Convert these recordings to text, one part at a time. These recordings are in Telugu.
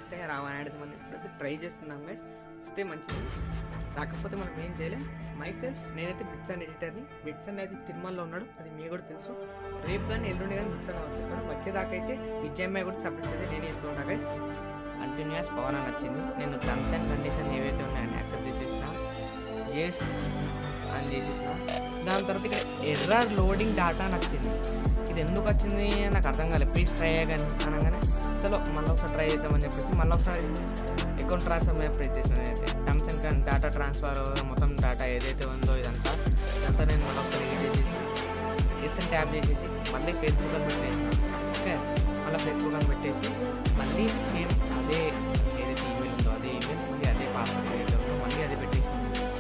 వస్తాయా రావా అనేది మనం ఇప్పుడైతే ట్రై చేస్తున్నాం గైస్ వస్తే మంచిది రాకపోతే మనం ఏం చేయలేం మై సెల్ఫ్ నేనైతే బిట్స్ అండ్ ఎడిటర్ని బిట్స్ అనేది తిరుమలలో ఉన్నాడు అది మీకు కూడా తెలుసు రేపు కానీ ఎల్లుండి కానీ బిట్స్ అని వచ్చేస్తాడు వచ్చేదాకా అయితే విజయమ్మాయి కూడా సబ్మిట్ అయితే నేనే ఇస్తూ ఉంటా గైస్ కంటిన్యూస్ పవర్ అని వచ్చింది నేను టర్మ్స్ అండ్ కండిషన్ ఏవైతే ఉన్నాయని యాక్సెప్ట్ చేసేసిన ఎస్ అని చేసేసిన దాని తర్వాత ఇక్కడ ఎర్రర్ లోడింగ్ డాటా అని వచ్చింది ఇది ఎందుకు వచ్చింది నాకు అర్థం కాలేదు ప్లీజ్ ట్రై అయ్యాను అనగానే చలో మళ్ళీ ఒకసారి ట్రై చేద్దామని చెప్పేసి మళ్ళీ ఒకసారి అకౌంట్ ట్రాన్స్ఫర్ మీద ప్రెస్ చేసాను అయితే టర్మ్స్ అండ్ డేటా ట్రాన్స్ఫర్ మొత్తం డేటా ఏదైతే ఉందో ఇదంతా ఇదంతా నేను మళ్ళీ ఒకసారి ఇది చేసి ఎస్ అని ట్యాప్ చేసేసి మళ్ళీ ఫేస్బుక్ అని పెట్టేసి ఓకే మళ్ళీ ఫేస్బుక్ అని పెట్టేసి మళ్ళీ సేమ్ అదే ఏదైతే ఈమెయిల్ ఉందో అదే ఈమెయిల్ మళ్ళీ అదే పాస్వర్డ్ ఏదైతే ఉందో మళ్ళీ అదే పెట్టేసి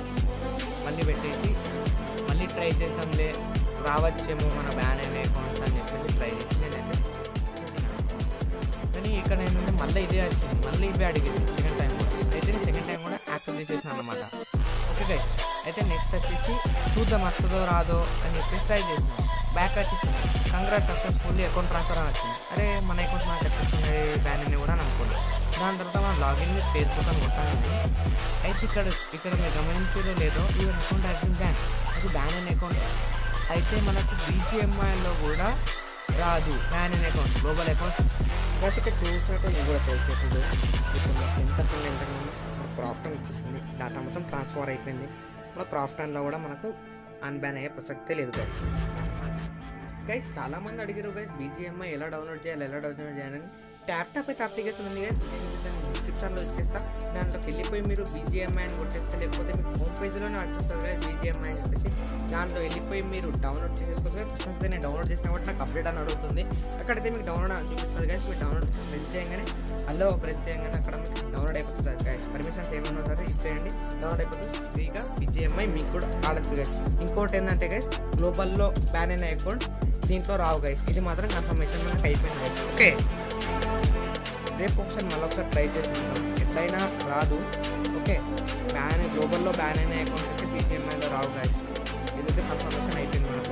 మళ్ళీ పెట్టేసి మళ్ళీ ట్రై చేద్దాంలే రావచ్చేమో మన బ్యాన్ అయిన అకౌంట్స్ అని చెప్పేసి ట్రై చేసి నేనైతే పెట్టినాను. కానీ ఇక్కడ నేను మళ్ళీ ఇదే వచ్చింది మళ్ళీ ఇవే అడిగింది సెకండ్ టైం కూడా అయితే నేను సెకండ్ టైం కూడా యాక్సెప్ట్ చేసేసాను అనమాట ఓకే గైస్ అయితే నెక్స్ట్ వచ్చేసి చూద్దాం వస్తుందో రాదో అని చెప్పేసి ట్రై చేసినాం బ్యాక్ వచ్చేసింది కంగ్రాట్ సక్సెస్ఫుల్లీ అకౌంట్ ట్రాన్స్ఫర్ అని వచ్చింది అరే మన అకౌంట్ నాకు ఎప్పుడు బ్యాన్ అని కూడా అని అనుకున్నాను దాని తర్వాత మనం లాగిన్ విత్ ఫేస్బుక్ అని కొట్టాలండి అయితే ఇక్కడ ఇక్కడ మీరు గమనించారో లేదో యువర్ అకౌంట్ హ్యాస్ బ్యాన్ అది బ్యాన్ అయిన అకౌంట్ అయితే మనకు బీజీఎంఐలో కూడా రాదు బ్యాన్ అయిన అకౌంట్ గ్లోబల్ అకౌంట్ బస్ ఇక్కడ చూసినట్టు నేను కూడా ఫేస్ చేసింది ఇప్పుడు ఎంత ఎంతకుముందు మనకు క్రాఫ్ట్ అని వచ్చేసింది డేటా మొత్తం ట్రాన్స్ఫర్ అయిపోయింది మన క్రాఫ్ట్ లో కూడా మనకు అన్బ్యాన్ అయ్యే ప్రసక్తే లేదు గైస్ గైస్ చాలా మంది అడిగారు గైస్ బీజిఎంఐ ఎలా డౌన్లోడ్ చేయాలి ఎలా డౌన్లోడ్ చేయాలని ట్యాప్ టాప్ అయితే అప్లికేషన్ ఉంది గైస్ నేను దాన్ని డిస్క్రిప్షన్లో ఇచ్చేస్తా దాంట్లోకి వెళ్ళిపోయి మీరు బీజిఎంఐ అని కొట్టేస్తే లేకపోతే మీకు హోమ్ పేజ్లోనే వచ్చేస్తుంది కదా బీజిఎంఐ అని చెప్పేసి దాంట్లో వెళ్ళిపోయి మీరు డౌన్లోడ్ చేసేసుకోవచ్చు ప్రస్తుతం నేను డౌన్లోడ్ చేసిన కాబట్టి నాకు అప్డేట్ అని అడుగుతుంది అక్కడైతే మీకు డౌన్లోడ్ అని చూపిస్తుంది గైస్ మీరు డౌన్లోడ్ ప్రెస్ చేయగానే హలో ప్రెస్ చేయగానే అక్కడ మీకు డౌన్లోడ్ అయిపోతుంది గైస్ పర్మిషన్స్ ఏమన్నా సరే ఇచ్చేయండి డౌన్లోడ్ అయిపోతుంది ఫ్రీగా బీజిఎంఐ మీకు కూడా ఆడచ్చు గైస్ ఇంకోటి ఏంటంటే గైస్ గ్లోబల్లో బ్యాన్ అయిన అకౌంట్ దీంట్లో రావు గైస్ ఇది మాత్రం కన్ఫర్మేషన్ మనకు అయిపోయింది గైస్ ఓకే రేపు ఒకసారి మళ్ళీ ఒకసారి ట్రై చేస్తున్నాం ఎట్లయినా రాదు ఓకే బ్యాన్ గ్లోబల్లో బ్యాన్ అయిన అకౌంట్ అయితే బీజిఎంఐలో రావు గైస్ ఇదైతే కన్ఫర్మేషన్ అయిపోయింది మనకు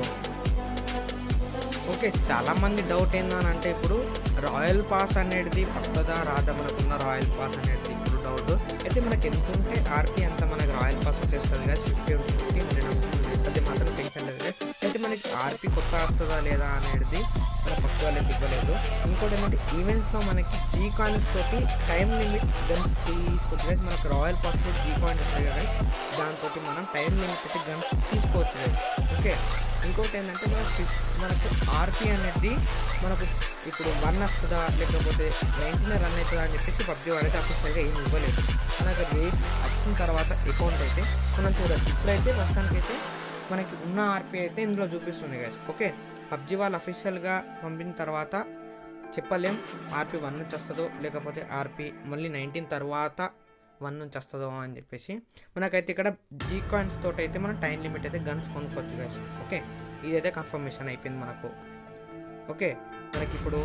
ఓకే చాలా మంది డౌట్ ఏందని అంటే ఇప్పుడు రాయల్ పాస్ అనేది వస్తుందా రాదా మనకున్న రాయల్ పాస్ అనేది ఇప్పుడు డౌట్ అయితే మనకి ఎంత ఉంటే ఆర్పీ అంత మనకి రాయల్ పాస్ వచ్చేస్తుంది కదా ఫిఫ్టీ ఫిఫ్టీ హండ్రెడ్ అది మాత్రం టెన్షన్ లేదు guys. అయితే మనకి ఆర్పీ కొత్త వస్తుందా లేదా అనేది మన పక్క వాళ్ళకి ఇవ్వలేదు ఇంకోటి ఏంటంటే ఈవెంట్స్లో మనకి జీ కాయిన్స్ తోటి టైం లిమిట్ గన్స్ తీసుకోవచ్చు guys. మనకి రాయల్ పాస్లో జీ కాయిన్స్ వస్తాయి కదా దాంతో మనం టైం లిమిట్ అయితే గన్స్ తీసుకోవచ్చు guys. ఓకే ఇంకోటి ఏంటంటే మన ఫిఫ్- మనకు ఆర్పీ అనేది మనకు ఇప్పుడు వన్ వస్తుందా లేకపోతే నైన్టీన్ రన్ అవుతుందా అని చెప్పేసి పబ్జీ వాడైతే అఫీషియల్గా ఏం ఇవ్వలేదు మనకు రేట్ వచ్చిన తర్వాత అకౌంట్ అయితే మనం చూడొచ్చు ఇప్పుడైతే ప్రస్తుతానికైతే మనకి ఉన్న ఆర్పీ అయితే ఇందులో చూపిస్తుంది గైస్ ఓకే పబ్జీ వాళ్ళు అఫీషియల్గా పంపిన తర్వాత చెప్పలేం ఆర్పీ వన్ నుంచి వస్తుందో లేకపోతే ఆర్పీ మళ్ళీ నైన్టీన్ తర్వాత వన్ నుంచి వస్తుందో అని చెప్పేసి మనకైతే ఇక్కడ జీ కాయిన్స్ తోటి అయితే మనం టైం లిమిట్ అయితే గన్స్ కొనుక్కోవచ్చు గైస్ ఓకే ఇదైతే కన్ఫర్మేషన్ అయిపోయింది మనకు ఓకే మనకి ఇప్పుడు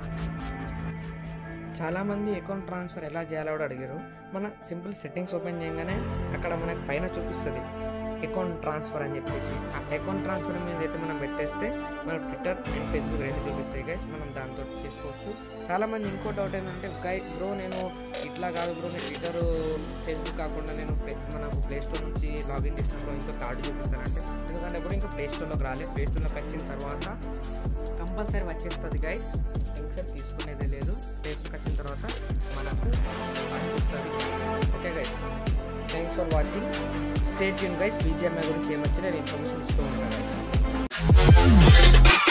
చాలామంది అకౌంట్ ట్రాన్స్ఫర్ ఎలా చేయాలో కూడా అడిగారు మన సింపుల్ సెట్టింగ్స్ ఓపెన్ చేయగానే అక్కడ మనకి పైన చూపిస్తుంది అకౌంట్ ట్రాన్స్ఫర్ అని చెప్పేసి ఆ అకౌంట్ ట్రాన్స్ఫర్ మీద అయితే మనం పెట్టేస్తే మన ట్విట్టర్ అండ్ ఫేస్బుక్ రెండు చూపిస్తాయి గైస్ మనం దాంతో చేసుకోవచ్చు చాలామంది ఇంకో డౌట్ ఏంటంటే గై బ్రో నేను ఇట్లా కాదు బ్రో నేను ట్విట్టర్ ఫేస్బుక్ కాకుండా నేను ప్లే- మనకు ప్లే స్టోర్ నుంచి లాగిన్ చేసినప్పుడు ఇంకో కార్డు చూపిస్తానంటే ఎందుకంటే ఇప్పుడు ఇంకా ప్లే స్టోర్లోకి రాలేదు ప్లే స్టోర్లోకి వచ్చిన తర్వాత కంపల్సరీ వచ్చేస్తుంది గైస్ టెన్షన్ తీసుకునేది లేదు ప్లే స్టోర్కి వచ్చిన తర్వాత మనకు వచ్చేస్తుంది okay guys thanks for watching stay యూన్ గైస్ బీజిఎంఐ గురించి ఏమొచ్చినా నేను ఇన్ఫర్మేషన్ ఇస్తూ ఉంటాను గైస్